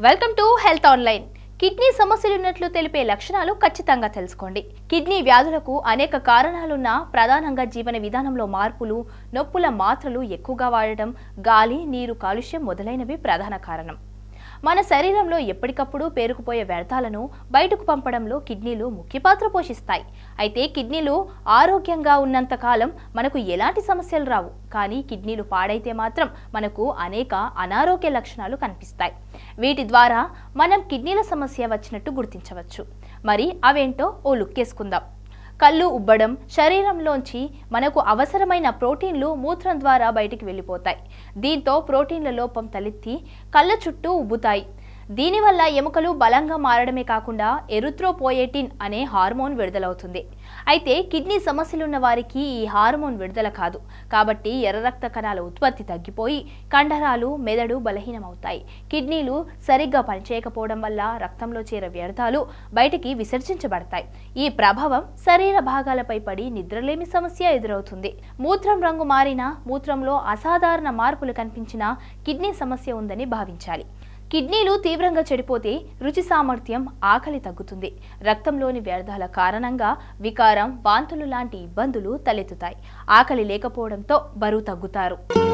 welcome to health online kidney సమస్యలు ఉన్నట్లు తెలిపే లక్షణాలు ఖచ్చితంగా తెలుసుకోండి కిడ్నీ వ్యాధులకు అనేక కారణాలున్నా ప్రధానంగా జీవన విధానంలో మార్పులు నొప్పుల మాత్రలు ఎక్కువగా వాడటం గాలి నీరు కాలుష్యం మొదలైనవి ప్రధాన కారణం మన శరీరంలో ఎప్పటికప్పుడు పేరుకుపోయే వ్యర్థాలను బయటకు పంపడంలో కిడ్నీలు ముఖ్య పాత్ర పోషిస్తాయి అయితే కిడ్నీలు ఆరోగ్యంగా ఉన్నంత కాలం మనకు ఎలాంటి సమస్యలు రావు కానీ కిడ్నీలు పాడైతే మాత్రం మనకు అనేక అనారోగ్య లక్షణాలు కనిపిస్తాయి వీటి ద్వారా మనం కిడ్నీల సమస్య వచ్చినట్టు గుర్తించవచ్చు మరి అవేంటో ఓ లుక్ వేసుకుందాం కళ్ళు ఉబ్బడం శరీరంలోంచి మనకు అవసరమైన ప్రోటీన్లు మూత్రం ద్వారా బయటికి వెళ్ళిపోతాయి దీంతో ప్రోటీన్ల లోపం తలెత్తి కళ్ళ చుట్టూ ఉబ్బుతాయి దీనివల్ల ఎముకలు బలంగా మారడమే కాకుండా ఎరుత్రోపోయేటిన్ అనే హార్మోన్ విడుదలవుతుంది అయితే కిడ్నీ సమస్యలున్న వారికి ఈ హార్మోన్ విడుదల కాదు కాబట్టి ఎర్ర రక్త కణాల ఉత్పత్తి తగ్గిపోయి కండరాలు మెదడు బలహీనమవుతాయి కిడ్నీలు సరిగ్గా పనిచేయకపోవడం వల్ల రక్తంలో చేరే వ్యర్థాలు బయటికి విసర్జించబడతాయి ఈ ప్రభావం శరీర భాగాలపై పడి నిద్రలేమి సమస్య ఎదురవుతుంది మూత్రం రంగు మారినా మూత్రంలో అసాధారణ మార్పులు కనిపించినా కిడ్నీ సమస్య ఉందని భావించాలి కిడ్నీలు తీవ్రంగా చెడిపోతే రుచి సామర్థ్యం ఆకలి తగ్గుతుంది రక్తంలోని వ్యర్థాల కారణంగా వికారం వాంతులు లాంటి ఇబ్బందులు తలెత్తుతాయి ఆకలి లేకపోవడంతో బరువు తగ్గుతారు